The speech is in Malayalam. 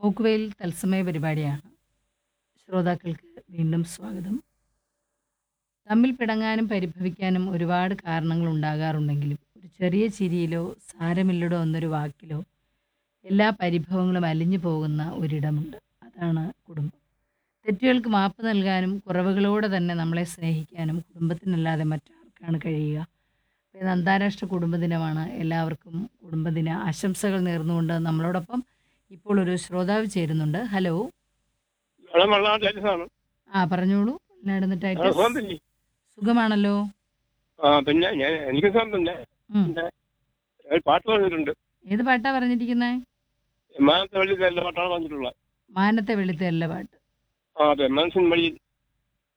പോക്കുവെയിൽ തത്സമയ പരിപാടിയാണ് ശ്രോതാക്കൾക്ക് വീണ്ടും സ്വാഗതം തമ്മിൽ പിടങ്ങാനും പരിഭവിക്കാനും ഒരുപാട് കാരണങ്ങൾ ഉണ്ടാകാറുണ്ടെങ്കിലും ഒരു ചെറിയ ചിരിയിലോ സാരമില്ലടോ എന്നൊരു വാക്കിലോ എല്ലാ പരിഭവങ്ങളും അലിഞ്ഞു പോകുന്ന ഒരിടമുണ്ട് അതാണ് കുടുംബം തെറ്റുകൾക്ക് മാപ്പ് നൽകാനും കുറവുകളോടെ തന്നെ നമ്മളെ സ്നേഹിക്കാനും കുടുംബത്തിനല്ലാതെ മറ്റാർക്കാണ് കഴിയുക ഇന്ന് അന്താരാഷ്ട്ര കുടുംബദിനമാണ് എല്ലാവർക്കും കുടുംബദിന ആശംസകൾ നേർന്നുകൊണ്ട് നമ്മളോടൊപ്പം ഇപ്പോൾ ഒരു ശ്രോതാവ് ചേരുന്നുണ്ട് ഹലോ ഇവിടെ മണ്ണാട് ടെലിസാണ് ആ പറഞ്ഞോളൂ നടന്നിട്ടായിട്ട് സുഖം തന്നെ സുഖമാണല്ലോ ആ പിന്നെ ഞാൻ എനിക്ക് സുഖം തന്നെ ഉം. പിന്നെ ഒരു പാട്ട് പറഞ്ഞിട്ടുണ്ട് ഏത് പാട്ടാ പറഞ്ഞിരിക്കുന്നത് മാനത്തെ വഴി നല്ല പാട്ടാണ് പറഞ്ഞിട്ടുള്ളത് മാനത്തെ വെളുത്തല്ല പാട്ട് ആ അതെ മനസ്സിൻ വഴി